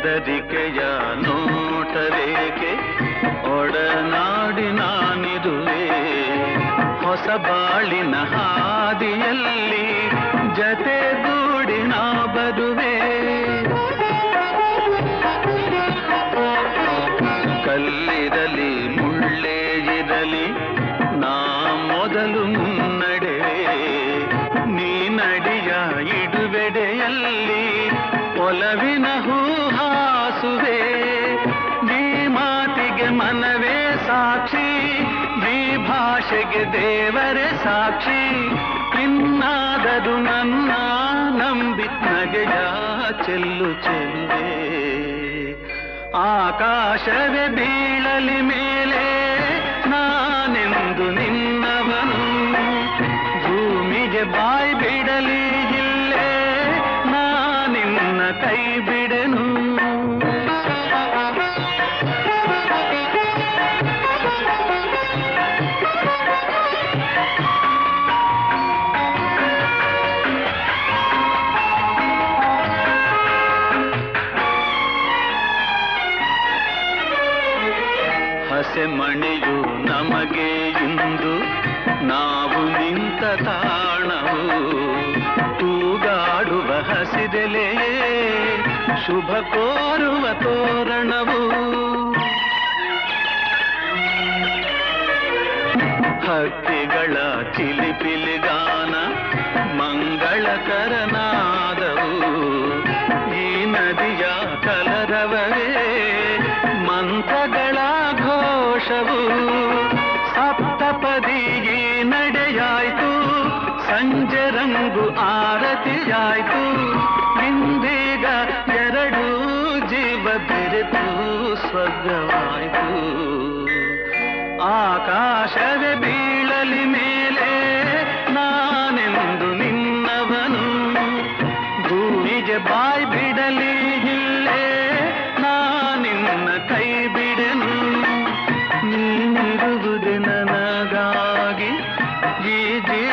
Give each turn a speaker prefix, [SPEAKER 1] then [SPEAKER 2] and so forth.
[SPEAKER 1] ಬೆದರಿಕೆಯ ನೋಟರೇಕೆ ಒಡನಾಡಿ ನಾನಿರುವೆ ಹೊಸ ಬಾಳಿನ ಹಾದಿಯಲ್ಲಿ ಜತೆಗೂಡಿ ನಾ ಬರುವೆ ಕಲ್ಲಿರಲಿ ಮುಳ್ಳೇ ಇರಲಿ ನಾ ಮೊದಲು ಮುನ್ನಡೆ ನೀ ನಡಿಯ ಇಡುವೆಡೆಯಲ್ಲಿ ಒಲವಿನ ಹೂಹಾಸುವೆ ಈ ಮಾತಿಗೆ ಮನವೇ ಸಾಕ್ಷಿ ಈ ಭಾಷೆಗೆ ದೇವರೇ ಸಾಕ್ಷಿ ಇನ್ನಾದರೂ ನನ್ನ ನಂಬಿ ನಗೆಯ ಚೆಲ್ಲು ಚೆಲ್ಲುವೆ ಆಕಾಶವೇ ಬೀಳಲಿ ಮೇಲೆ ನಾನೆಂದು ನಿನ್ನವನು ಭೂಮಿಗೆ ಬಾಯಿ ಬಿಡಲಿ ಇಲ್ಲೇ ನಾನಿನ್ನ ಕೈ ಬಿಡೆನು ಹಸೆಮಣೆಯು ನಮಗೆ ಇಂದು ನಾವು ನಿಂತ ತಾಣವು ತೂಗಾಡುವ ಹಸಿದೆಲೆಯೇ ಶುಭ ಕೋರುವ ತೋರಣವು ಹಕ್ಕಿಗಳ ಚಿಲಿಪಿಲಿಗಾನ ಮಂಗಳಕರನಾದವು ಈ ನದಿಯ ಕಲರವವೇ ಮಂತ್ರಗಳ ಘೋಷವು ಸಪ್ತಪದಿ ಈ ನಡೆಯಾಯ್ತು ಸಂಜೆ ರಂಗು ಆರತಿಯಾಯ್ತು ಇಂದೀಗ ಎರಡು ಜೀವ ಬೆರೆತು ಸ್ವರ್ಗವಾಯ್ತು ಆಕಾಶವೇ ಬೀಳಲಿ ಮೇಲೆ ನಾನೆಂದು ನಿನ್ನವನು ಭೂಮಿಗೆ ಬಾಯಿ ಬಿಡಲಿ ಇಲ್ಲೇ ನಾನಿನ್ನ ಕೈ ಬಿಡೆನು ನೀನಿರುವುದೇ ನನಗಾಗಿ ಈ ಜೀವ